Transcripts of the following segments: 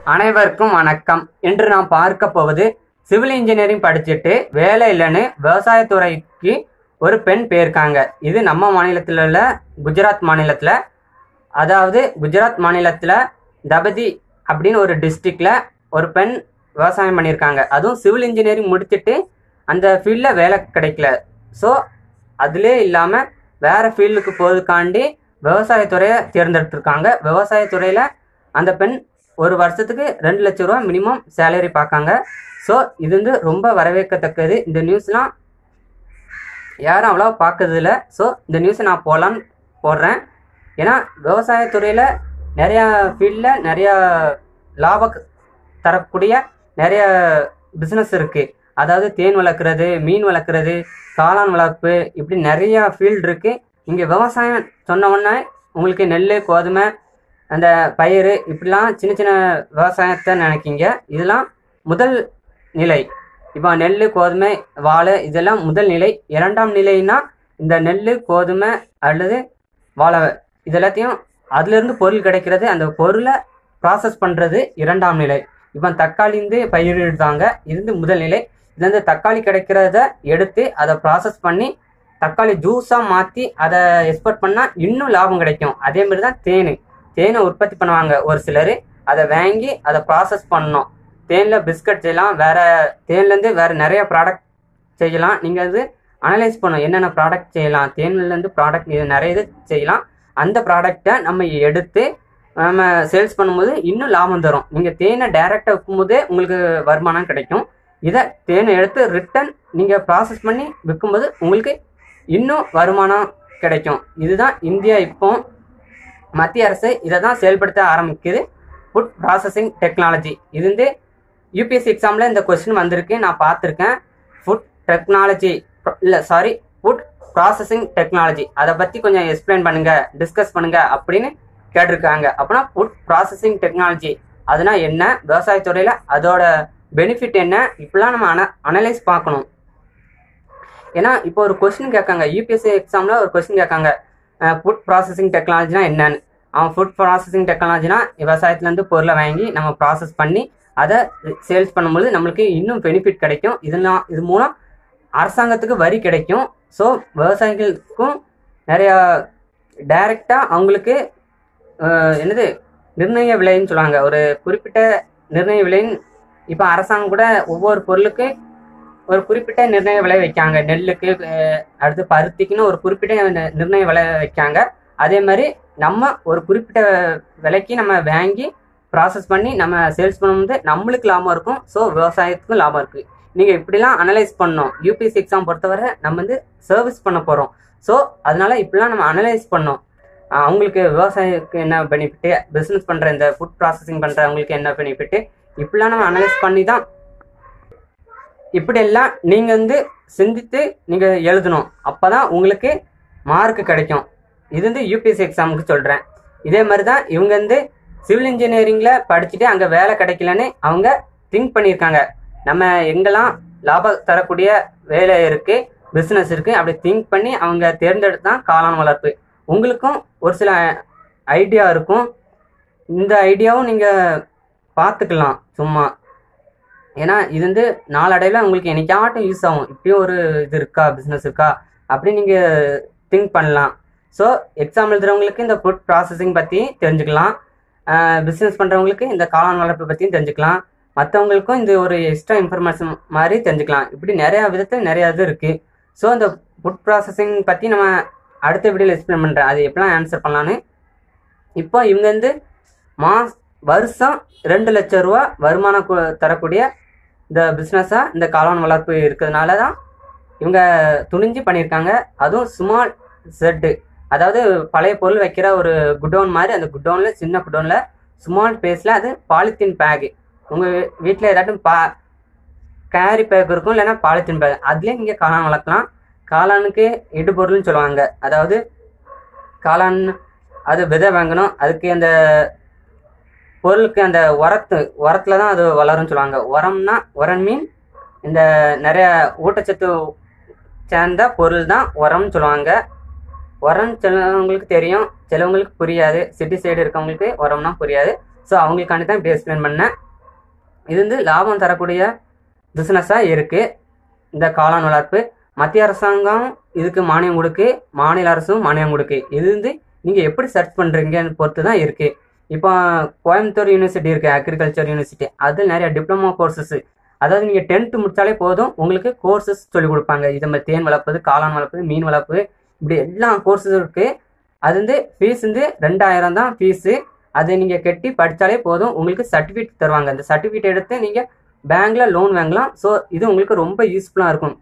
அனைவருக்கும் வணக்கம் இன்று நாம் பார்க்க போவது சிவில் இன்ஜினியரிங் படிச்சுட்டு வேலை இல்லைன்னு விவசாயத்துறைக்கு ஒரு பெண் போயிருக்காங்க இது நம்ம மாநிலத்தில் உள்ள குஜராத் மாநிலத்தில் அதாவது குஜராத் மாநிலத்தில் தபதி அப்படின்னு ஒரு டிஸ்ட்ரிக்டில் ஒரு பெண் விவசாயம் பண்ணியிருக்காங்க அதுவும் சிவில் இன்ஜினியரிங் முடிச்சுட்டு அந்த ஃபீல்டில் வேலை கிடைக்கல ஸோ அதிலே இல்லாமல் வேறு ஃபீல்டுக்கு போகிறதுக்காண்டி விவசாயத்துறையை தேர்ந்தெடுத்திருக்காங்க விவசாயத்துறையில் அந்த பெண் ஒரு வருஷத்துக்கு ரெண்டு லட்ச ரூபா மினிமம் சேலரி பார்க்காங்க ஸோ இது வந்து ரொம்ப வரவேற்கத்தக்கது இந்த நியூஸ்லாம் யாரும் அவ்வளோ பார்க்கறதில்ல ஸோ இந்த நியூஸை நான் போகலான்னு போடுறேன் ஏன்னா விவசாயத்துறையில் நிறையா ஃபீல்டில் நிறையா லாப தரக்கூடிய நிறைய பிஸ்னஸ் இருக்குது அதாவது தேன் வளர்க்குறது மீன் வளர்க்குறது காளான் வளர்ப்பு இப்படி நிறையா ஃபீல்டு இருக்குது இங்கே விவசாயம் சொன்ன உடனே உங்களுக்கு நெல் கோதுமை அந்த பயிர் இப்படிலாம் சின்ன சின்ன விவசாயத்தை நினைக்கிங்க இதெல்லாம் முதல் நிலை இப்போ நெல் கோதுமை வாழை இதெல்லாம் முதல் நிலை இரண்டாம் நிலைனா இந்த நெல் கோதுமை அல்லது வாழை இது எல்லாத்தையும் அதுலேருந்து பொருள் கிடைக்கிறது அந்த பொருளை ப்ராசஸ் பண்ணுறது இரண்டாம் நிலை இப்போ தக்காளி இருந்து பயிரிடுறாங்க இது வந்து முதல் நிலை இதுலேருந்து தக்காளி கிடைக்கிறத எடுத்து அதை ப்ராசஸ் பண்ணி தக்காளி ஜூஸாக மாற்றி அதை எக்ஸ்போர்ட் பண்ணால் இன்னும் லாபம் கிடைக்கும் அதே மாதிரி தான் தேன் தேனை உற்பத்தி பண்ணுவாங்க ஒரு சிலர் அதை வாங்கி அதை ப்ராசஸ் பண்ணணும் தேனில் பிஸ்கட் செய்யலாம் வேற தேன்லேருந்து வேற நிறைய ப்ராடக்ட் செய்யலாம் நீங்கள் அது அனலைஸ் பண்ணணும் என்னென்ன ப்ராடக்ட் செய்யலாம் தேன்லேருந்து ப்ராடக்ட் இது நிறைய இது செய்யலாம் அந்த ப்ராடக்டை நம்ம எடுத்து நம்ம சேல்ஸ் பண்ணும்போது இன்னும் லாபம் தரும் நீங்கள் தேனை டைரெக்டாக விற்கும்போதே உங்களுக்கு வருமானம் கிடைக்கும் இதை தேனை எடுத்து ரிட்டன் நீங்கள் ப்ராசஸ் பண்ணி விற்கும்போது உங்களுக்கு இன்னும் வருமானம் கிடைக்கும் இதுதான் இந்தியா இப்போ மத்திய அரசு இதை தான் செயல்படுத்த ஆரம்பிக்குது ஃபுட் ப்ராசஸிங் டெக்னாலஜி இது வந்து யூபிஎஸ்சி எக்ஸாமில் இந்த கொஸ்டின் வந்திருக்கு நான் பார்த்துருக்கேன் ஃபுட் டெக்னாலஜி இல்லை சாரி ஃபுட் ப்ராசஸிங் டெக்னாலஜி அதை பற்றி கொஞ்சம் எக்ஸ்பிளைன் பண்ணுங்க டிஸ்கஸ் பண்ணுங்க அப்படின்னு கேட்டிருக்காங்க அப்படின்னா ஃபுட் ப்ராசஸிங் டெக்னாலஜி அதுனா என்ன விவசாயத்துறையில் அதோட பெனிஃபிட் என்ன இப்படிலாம் நம்ம அன அனலைஸ் பார்க்கணும் ஏன்னா இப்போ ஒரு கொஸ்டின் கேட்காங்க யூபிஎஸ்சி எக்ஸாமில் ஒரு கொஸ்டின் கேட்காங்க ஃபுட் ப்ராசஸிங் டெக்னாலஜினா என்னன்னு அவன் ஃபுட் ப்ராசஸிங் டெக்னாலஜினா விவசாயத்துலேருந்து பொருளை வாங்கி நம்ம ப்ராசஸ் பண்ணி அதை சேல்ஸ் பண்ணும்போது நம்மளுக்கு இன்னும் பெனிஃபிட் கிடைக்கும் இதெல்லாம் இது மூலம் அரசாங்கத்துக்கு வரி கிடைக்கும் ஸோ விவசாயிகளுக்கும் நிறையா டைரெக்டாக அவங்களுக்கு அஹ், என்னது நிர்ணய விலைன்னு சொல்லுவாங்க ஒரு குறிப்பிட்ட நிர்ணய விலைன்னு இப்போ அரசாங்கம் கூட ஒவ்வொரு பொருளுக்கு ஒரு குறிப்பிட்ட நிர்ணய விலை வைக்காங்க நெல்லுக்கு அஹ், அடுத்து பருத்திக்குன்னு ஒரு குறிப்பிட்ட நி- நிர்ணய விலை வைக்காங்க அதே மாதிரி நம்ம ஒரு குறிப்பிட்ட விலைக்கு நம்ம வாங்கி ப்ராசஸ் பண்ணி நம்ம சேல்ஸ் பண்ணும்போது நம்மளுக்கு லாபம் இருக்கும் ஸோ விவசாயத்துக்கும் லாபம் இருக்குது நீங்கள் இப்படிலாம் அனலைஸ் பண்ணணும் யூபிஎஸ்சி எக்ஸாம் பொறுத்தவரை நம்ம வந்து சர்வீஸ் பண்ண போகிறோம் ஸோ அதனால இப்படிலாம் நம்ம அனலைஸ் பண்ணோம் அஹ் அவங்களுக்கு விவசாயத்துக்கு என்ன பெனிஃபிட்டு பிஸ்னஸ் பண்ணுற இந்த ஃபுட் ப்ராசஸிங் பண்ணுறவங்களுக்கு என்ன பெனிஃபிட்டு இப்படிலாம் நம்ம அனலைஸ் பண்ணி தான் இப்படியெல்லாம் நீங்கள் வந்து சிந்தித்து நீங்கள் எழுதணும் அப்போ தான் உங்களுக்கு மார்க் கிடைக்கும் இது வந்து யூபிஎஸ்சி எக்ஸாமுக்கு சொல்கிறேன் இதே மாதிரி தான் இவங்க வந்து சிவில் இன்ஜினியரிங்கில் படிச்சுட்டு அங்கே வேலை கிடைக்கலன்னு அவங்க திங்க் பண்ணியிருக்காங்க நம்ம எங்கெல்லாம் லாபம் தரக்கூடிய வேலை இருக்குது பிஸ்னஸ் இருக்குது அப்படி திங்க் பண்ணி அவங்க தேர்ந்தெடுத்து தான் காளான் வளர்ப்பு உங்களுக்கும் ஒரு சில ஐடியா இருக்கும் இந்த ஐடியாவும் நீங்கள் பார்த்துக்கலாம் சும்மா ஏன்னா இது வந்து நாளடைவில் உங்களுக்கு என்னைக்காட்டும் யூஸ் ஆகும் இப்பயும் ஒரு இது இருக்கா பிஸ்னஸ் இருக்கா அப்படின்னு நீங்கள் திங்க் பண்ணலாம் ஸோ எக்ஸாம் எழுதுறவங்களுக்கு இந்த ஃபுட் ப்ராசஸிங் பற்றி தெரிஞ்சுக்கலாம் பிஸ்னஸ் பண்ணுறவங்களுக்கு இந்த காளான் வளர்ப்பு பற்றியும் தெரிஞ்சுக்கலாம் மற்றவங்களுக்கும் இது ஒரு எக்ஸ்ட்ரா இன்ஃபர்மேஷன் மாதிரி தெரிஞ்சுக்கலாம் இப்படி நிறையா விதத்தில் நிறையா இது இருக்குது ஸோ இந்த ஃபுட் ப்ராசஸிங் பற்றி நம்ம அடுத்த வீடியோவில் எக்ஸ்பிளைன் பண்ணுறேன் அது எப்படிலாம் ஆன்சர் பண்ணலான்னு இப்போ இவங்க வந்து மாஸ் வருஷம் ரெண்டு லட்சம் ரூபா வருமானம் கு- தரக்கூடிய இந்த பிஸ்னஸாக இந்த காளான் வளர்ப்பு இருக்கிறதுனால தான் இவங்க துணிஞ்சு பண்ணியிருக்காங்க அதுவும் ஸ்மால் செட்டு அதாவது பழைய பொருள் வைக்கிற ஒரு குடோன் மாதிரி அந்த குடோனில் சின்ன குடோனில் ஸ்மால் பேஸில் அது பாலித்தீன் பேக்கு உங்கள் வீட்டில் ஏதாட்டும் பா கேரி பேக் இருக்கும் இல்லைன்னா பாலித்தீன் பேக் அதுலேயே நீங்கள் காளான் வளர்க்கலாம் காளானுக்கு இடுபொருள்னு சொல்லுவாங்க அதாவது காளான் அது விதை வாங்கணும் அதுக்கு அந்த பொருளுக்கு அந்த உரத்து உரத்துல தான் அது வளரும்னு சொல்லுவாங்க உரம்னா உரம் மீன் இந்த நிறைய ஊட்டச்சத்து சேர்ந்த பொருள் தான் உரம்னு சொல்லுவாங்க உரம் சிலவங்களுக்கு தெரியும் சிலவங்களுக்கு புரியாது சிட்டி சைடு இருக்கவங்களுக்கு உரம்னா புரியாது ஸோ அவங்களுக்காண்டி தான் இப்படி எக்ஸ்பிளைன் பண்ணேன் இது வந்து லாபம் தரக்கூடிய பிஸ்னஸாக இருக்குது இந்த காளான் வளர்ப்பு மத்திய அரசாங்கம் இதுக்கு மானியம் கொடுக்கு மாநில அரசும் மானியம் கொடுக்கு இது வந்து நீங்கள் எப்படி சர்ச் பண்ணுறீங்கன்னு பொறுத்து தான் இருக்குது இப்போ கோயம்புத்தூர் யூனிவர்சிட்டி இருக்குது அக்ரிகல்ச்சர் யூனிவர்சிட்டி அது நிறைய டிப்ளமோ கோர்சஸ் அதாவது நீங்கள் டென்த்து முடிச்சாலே போதும் உங்களுக்கு கோர்சஸ் சொல்லிக் கொடுப்பாங்க இது மாதிரி தேன் வளர்ப்பது காளான் வளர்ப்பது மீன் வளர்ப்பு இப்படி எல்லா கோர்ஸஸும் இருக்குது அது வந்து ஃபீஸ் வந்து ரெண்டாயிரம் தான் ஃபீஸு அதை நீங்கள் கட்டி படித்தாலே போதும் உங்களுக்கு சர்டிஃபிகேட் தருவாங்க அந்த சர்டிஃபிகேட் எடுத்து நீங்கள் பேங்க்கில் லோன் வாங்கலாம் ஸோ இது உங்களுக்கு ரொம்ப யூஸ்ஃபுல்லாக இருக்கும்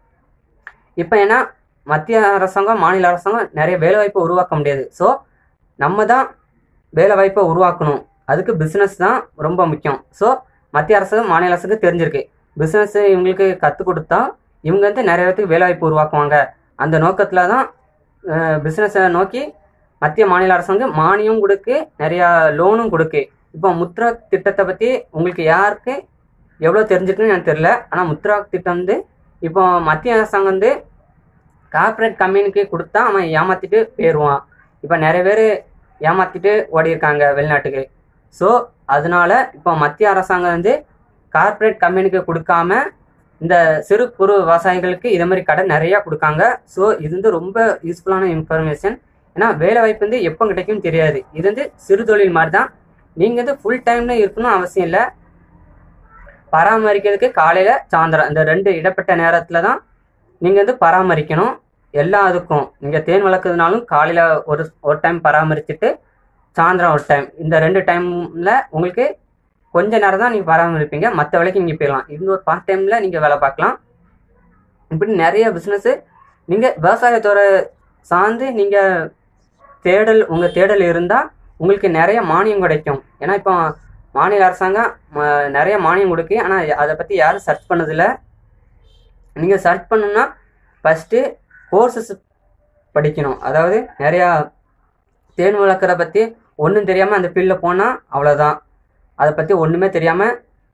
இப்போ ஏன்னா மத்திய அரசாங்கம் மாநில அரசாங்கம் நிறைய வேலைவாய்ப்பை உருவாக்க முடியாது ஸோ நம்ம தான் வேலைவாய்ப்பை உருவாக்கணும் அதுக்கு பிஸ்னஸ் தான் ரொம்ப முக்கியம் ஸோ மத்திய அரசு மாநில அரசுக்கு தெரிஞ்சிருக்கு பிஸ்னஸ் இவங்களுக்கு கற்றுக் கொடுத்தா இவங்க வந்து நிறைய பேருக்கு வேலைவாய்ப்பு உருவாக்குவாங்க அந்த நோக்கத்தில் தான் பிஸ்னஸை நோக்கி மத்திய மாநில அரசாங்கம் மானியம் கொடுக்கு நிறையா லோனும் கொடுக்கு இப்போ முத்ரா திட்டத்தை பற்றி உங்களுக்கு யாருக்கு எவ்வளோ தெரிஞ்சிருக்குன்னு எனக்கு தெரியல ஆனால் முத்ரா திட்டம் வந்து இப்போ மத்திய அரசாங்கம் வந்து கார்ப்பரேட் கம்பெனிக்கு கொடுத்தா அவன் ஏமாத்திட்டு போயிடுவான் இப்போ நிறைய பேர் ஏமாத்திட்டு ஓடி இருக்காங்க வெளிநாட்டுக்கு ஸோ அதனால இப்போ மத்திய அரசாங்கம் வந்து கார்ப்பரேட் கம்பெனிக்கு கொடுக்காம இந்த சிறு குறு விவசாயிகளுக்கு இதே மாதிரி கடன் நிறையா கொடுக்காங்க ஸோ இது வந்து ரொம்ப யூஸ்ஃபுல்லான இன்ஃபர்மேஷன் ஏன்னா வேலை வாய்ப்பு வந்து எப்போ கிடைக்கும் தெரியாது இது வந்து சிறு தொழில் மாதிரி தான் நீங்கள் வந்து ஃபுல் டைம்ல இருக்கணும் அவசியம் இல்லை பராமரிக்கிறதுக்கு காலையில் சாயந்தரம் இந்த ரெண்டு இடப்பட்ட நேரத்தில் தான் நீங்கள் வந்து பராமரிக்கணும் எல்லா இதுக்கும் நீங்கள் தேன் வளர்க்குறதுனாலும் காலையில் ஒரு ஒரு டைம் பராமரிச்சுட்டு சாயந்தரம் ஒரு டைம் இந்த ரெண்டு டைமில் உங்களுக்கு கொஞ்ச நேரம் தான் நீங்கள் பராமரிப்பீங்க மற்ற வேலைக்கு நீங்கள் போயிடலாம் இந்த ஒரு பார்ட் டைமில் நீங்கள் வேலை பார்க்கலாம் இப்படி நிறைய பிஸ்னஸ்ஸு நீங்கள் விவசாயத்தோட சார்ந்து நீங்கள் தேடல் உங்கள் தேடல் இருந்தால் உங்களுக்கு நிறைய மானியம் கிடைக்கும் ஏன்னா இப்போ மாநில அரசாங்கம் ம- நிறைய மானியம் கொடுக்கு ஆனால் அதை பற்றி யாரும் சர்ச் பண்ணதில்லை நீங்கள் சர்ச் பண்ணணும்னா ஃபஸ்ட்டு கோர்சஸ் படிக்கணும் அதாவது நிறையா தேன் வளர்க்குற பற்றி ஒன்றும் தெரியாமல் அந்த ஃபீல்டில் போனால் அவ்வளோதான் அதை பற்றி ஒன்றுமே தெரியாமல்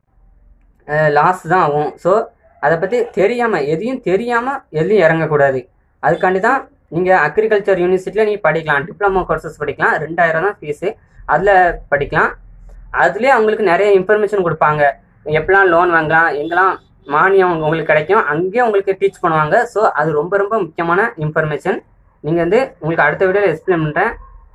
லாஸ் தான் ஆகும் ஸோ அதை பற்றி தெரியாமல் எதையும் தெரியாமல் எதுலையும் இறங்கக்கூடாது அதுக்காண்டி தான் நீங்கள் அக்ரிகல்ச்சர் யூனிவர்சிட்டியில் நீங்கள் படிக்கலாம் டிப்ளமோ கோர்சஸ் படிக்கலாம் ரெண்டாயிரம் தான் ஃபீஸு அதில் படிக்கலாம் அதுலேயே அவங்களுக்கு நிறைய இன்ஃபர்மேஷன் கொடுப்பாங்க எப்படிலாம் லோன் வாங்கலாம் எங்கெல்லாம் மானியம் உங்களுக்கு கிடைக்கும் அங்கேயே உங்களுக்கு டீச் பண்ணுவாங்க ஸோ அது ரொம்ப ரொம்ப முக்கியமான இன்ஃபர்மேஷன் நீங்கள் வந்து உங்களுக்கு அடுத்த வீடியோவில் எக்ஸ்பிளைன் பண்ணுறேன்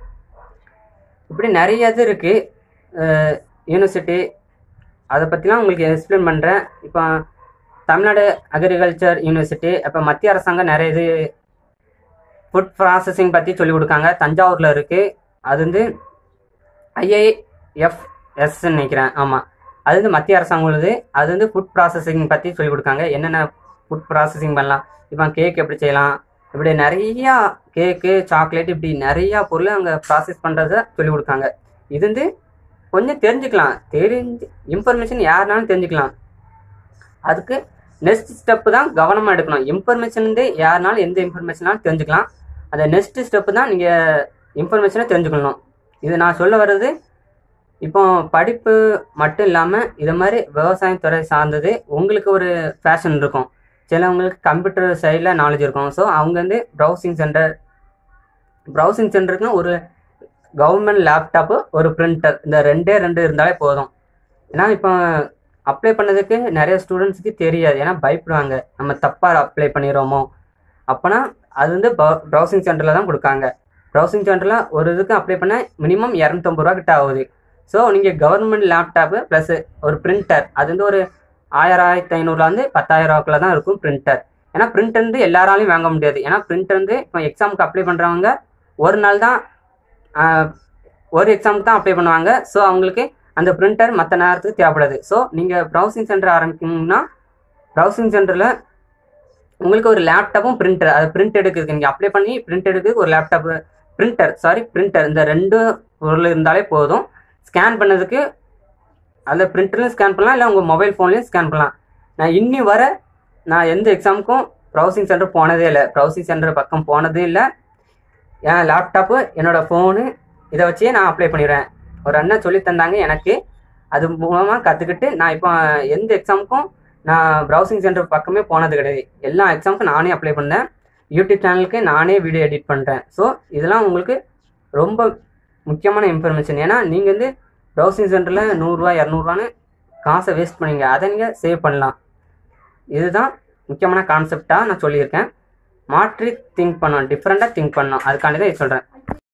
இப்படி நிறைய இது இருக்குது யூனிவர்சிட்டி அதை பற்றிலாம் உங்களுக்கு எக்ஸ்பிளைன் பண்ணுறேன் இப்போ தமிழ்நாடு அக்ரிகல்ச்சர் யூனிவர்சிட்டி அப்போ மத்திய அரசாங்கம் நிறைய இது ஃபுட் ப்ராசஸிங் பற்றி சொல்லிக் கொடுக்காங்க தஞ்சாவூரில் இருக்குது அது வந்து ஐஏஎஃப்எஸ்ன்னு நினைக்கிறேன் ஆமாம் அது வந்து மத்திய அரசாங்கம் உள்ளது அது வந்து ஃபுட் ப்ராசஸிங் பற்றி சொல்லிக் கொடுக்காங்க என்னென்ன ஃபுட் ப்ராசஸிங் பண்ணலாம் இப்போ கேக் எப்படி செய்யலாம் இப்படி நிறையா கேக்கு சாக்லேட் இப்படி நிறையா பொருள் அங்கே ப்ராசஸ் பண்ணுறத சொல்லிக் கொடுக்காங்க இது வந்து கொஞ்சம் தெரிஞ்சுக்கலாம் தெரிஞ்சு இன்ஃபர்மேஷன் யாருனாலும் தெரிஞ்சுக்கலாம் அதுக்கு நெக்ஸ்ட் ஸ்டெப்பு தான் கவனமாக எடுக்கணும் இன்ஃபர்மேஷன் வந்து யாருனாலும் எந்த இன்ஃபர்மேஷனாலும் தெரிஞ்சுக்கலாம் அந்த நெக்ஸ்ட் ஸ்டெப்பு தான் நீங்கள் இன்ஃபர்மேஷனை தெரிஞ்சுக்கணும் இது நான் சொல்ல வர்றது இப்போ படிப்பு மட்டும் இல்லாமல் இது மாதிரி விவசாயத்துறை சார்ந்தது உங்களுக்கு ஒரு ஃபேஷன் இருக்கும் சிலவங்களுக்கு கம்ப்யூட்டர் சைடில் நாலேஜ் இருக்கும் ஸோ அவங்க வந்து ப்ரௌசிங் சென்டர் ப்ரௌசிங் சென்டருக்குன்னு ஒரு கவர்மெண்ட் லேப்டாப்பு ஒரு பிரிண்டர் இந்த ரெண்டே ரெண்டு இருந்தாலே போதும் ஏன்னா இப்போ அப்ளை பண்ணதுக்கு நிறைய ஸ்டூடெண்ட்ஸுக்கு தெரியாது ஏன்னா பயப்படுவாங்க நம்ம தப்பாக அப்ளை பண்ணிடுறோமோ அப்போனா அது வந்து ப்ரௌசிங் சென்டரில் தான் கொடுக்காங்க ப்ரௌசிங் சென்டரில் ஒரு இதுக்கு அப்ளை பண்ண மினிமம் இரநூத்தம்பது ரூபா கிட்ட ஆகுது ஸோ நீங்கள் கவர்மெண்ட் லேப்டாப்பு ப்ளஸ் ஒரு பிரிண்டர் அது வந்து ஒரு ஆயிரம் ஆயிரத்தி ஐநூறுலேருந்து பத்தாயிரம் ரூபாக்குள்ள தான் இருக்கும் பிரிண்டர் ஏன்னா பிரிண்டர் வந்து எல்லாராலையும் வாங்க முடியாது ஏன்னா பிரிண்டர் வந்து இப்போ எக்ஸாமுக்கு அப்ளை பண்ணுறவங்க ஒரு நாள் தான் ஆஹ், ஒரு எக்ஸாமுக்கு தான் அப்ளை பண்ணுவாங்க ஸோ அவங்களுக்கு அந்த பிரிண்டர் மற்ற நேரத்துக்கு தேவைப்படாது ஸோ நீங்கள் ப்ரௌசிங் சென்டர் ஆரம்பிக்கணும்னா ப்ரௌசிங் சென்டரில் உங்களுக்கு ஒரு லேப்டாப்பும் பிரிண்டர் அது பிரிண்ட் எடுக்கிறதுக்கு நீங்கள் அப்ளை பண்ணி பிரிண்ட் எடுக்கிறதுக்கு ஒரு லேப்டாப்பு பிரிண்டர் சாரி பிரிண்டர் இந்த ரெண்டு பொருள் இருந்தாலே போதும் ஸ்கேன் பண்ணதுக்கு அதில் பிரிண்டர்லையும் ஸ்கேன் பண்ணலாம் இல்லை உங்கள் மொபைல் ஃபோன்லேயும் ஸ்கேன் பண்ணலாம் நான் இன்னி வர நான் எந்த எக்ஸாமுக்கும் ப்ரௌசிங் சென்டர் போனதே இல்லை ப்ரௌசிங் சென்டர் பக்கம் போனதே இல்லை என் லேப்டாப்பு என்னோடய ஃபோனு இதை வச்சே நான் அப்ளை பண்ணிடுவேன் ஒரு அண்ணன் சொல்லி தந்தாங்க எனக்கு அது மூலமாக கற்றுக்கிட்டு நான் இப்போ எந்த எக்ஸாமுக்கும் நான் ப்ரௌசிங் சென்டர் பக்கமே போனது கிடையாது எல்லா எக்ஸாமுக்கும் நானே அப்ளை பண்ணேன் யூடியூப் சேனலுக்கு நானே வீடியோ எடிட் பண்ணுறேன் ஸோ இதெல்லாம் உங்களுக்கு ரொம்ப முக்கியமான இன்ஃபர்மேஷன் ஏன்னா நீங்கள் வந்து ப்ரௌசிங் சென்டரில் நூறுரூவா இரநூறுவான்னு காசை வேஸ்ட் பண்ணீங்க அதை நீங்கள் சேவ் பண்ணலாம் இதுதான் முக்கியமான கான்செப்டாக நான் சொல்லியிருக்கேன் மாற்றி திங்க் பண்ணணும் டிஃப்ரெண்ட்டாக திங்க் பண்ணணும் அதுக்காண்டி தான் இது சொல்கிறேன்